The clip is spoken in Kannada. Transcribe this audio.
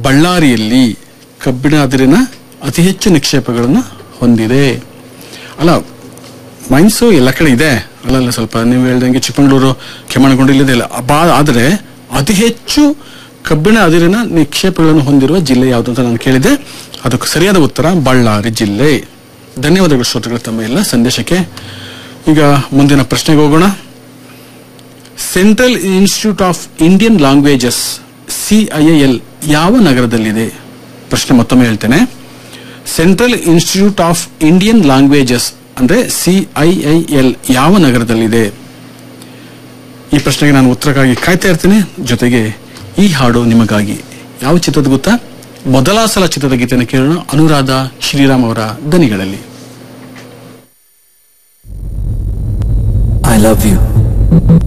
ಬಳ್ಳಾರಿಯಲ್ಲಿ ಕಬ್ಬಿಣ ಅದಿರಿನ ಅತಿ ಹೆಚ್ಚು ನಿಕ್ಷೇಪಗಳನ್ನು ಹೊಂದಿದೆ ಅಲ್ಲ ಮೈನ್ಸು ಎಲ್ಲ ಕಡೆ ಇದೆ ಅಲ್ಲಲ್ಲ ಸ್ವಲ್ಪ ನೀವು ಹೇಳ್ದಂಗೆ ಚಿಕ್ಕಮಗಳೂರು ಕೆಮ್ಮಣ್ಣಗೊಂಡು ಇಲ್ಲದೆ ಇಲ್ಲ ಬಾ ಆದರೆ ಅತಿ ಹೆಚ್ಚು ಕಬ್ಬಿಣ ಅದಿರಿನ ನಿಕ್ಷೇಪಗಳನ್ನು ಹೊಂದಿರುವ ಜಿಲ್ಲೆ ಯಾವುದು ಅಂತ ನಾನು ಕೇಳಿದೆ ಅದಕ್ಕೆ ಸರಿಯಾದ ಉತ್ತರ ಬಳ್ಳಾರಿ ಜಿಲ್ಲೆ ಧನ್ಯವಾದಗಳು ಶ್ರೋತೃಗಳು ತಮ್ಮ ಎಲ್ಲ ಸಂದೇಶಕ್ಕೆ ಈಗ ಮುಂದಿನ ಪ್ರಶ್ನೆಗೆ ಹೋಗೋಣ Central Institute of Indian Languages CIL ಯಾವ ನಗರದಲ್ಲಿದೆ ಪ್ರಶ್ನೆ ಮತ್ತೊಮ್ಮೆ ಹೇಳ್ತೇನೆ Central Institute of Indian Languages ಅಂದ್ರೆ ಸಿಐಐಎಲ್ ಯಾವ ನಗರದಲ್ಲಿದೆ ಈ ಪ್ರಶ್ನೆಗೆ ನಾನು ಉತ್ತರಕ್ಕಾಗಿ ಕಾಯ್ತಾ ಇರ್ತೀನಿ ಜೊತೆಗೆ ಈ ಹಾಡು ನಿಮಗಾಗಿ ಯಾವ ಚಿತ್ರದ ಗೊತ್ತಾ ಮೊದಲ ಸಲ ಚಿತ್ರದ ಗೀತೆಯನ್ನು ಕೇಳೋಣ ಅನುರಾಧ ಶ್ರೀರಾಮ್ ಅವರ ದನಿಗಳಲ್ಲಿ I love you.